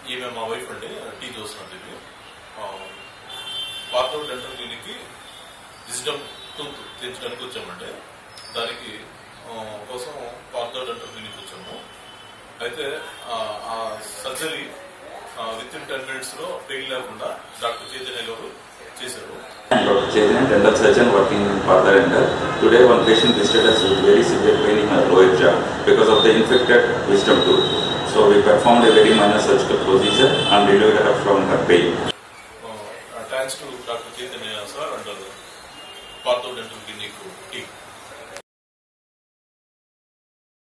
ఈమె మా వైఫ్ అండి టీ చూస్తున్నది ఇది పార్థో డెంటల్ క్లినిక్ కి విజిటమ్ టూత్ తీర్చడానికి వచ్చామండి దానికి ఆ, కోసం పార్థో డెంటల్ క్లినిక్ వచ్చాము అయితే ఆ, ఆ surgery with in ten minutes లో పెయిన్ లేకుండా డాక్టర్ చైతన్య గారు చేశారు Dr. Chaitanya, dental surgeon working in Partha Dental. Today one patient visited us with very severe pain in her lower jaw because of the infected wisdom tooth. So we performed a very minor surgical procedure and relieved her from her pain. Thanks to doctor Chaitanya sir and Partho dental clinic team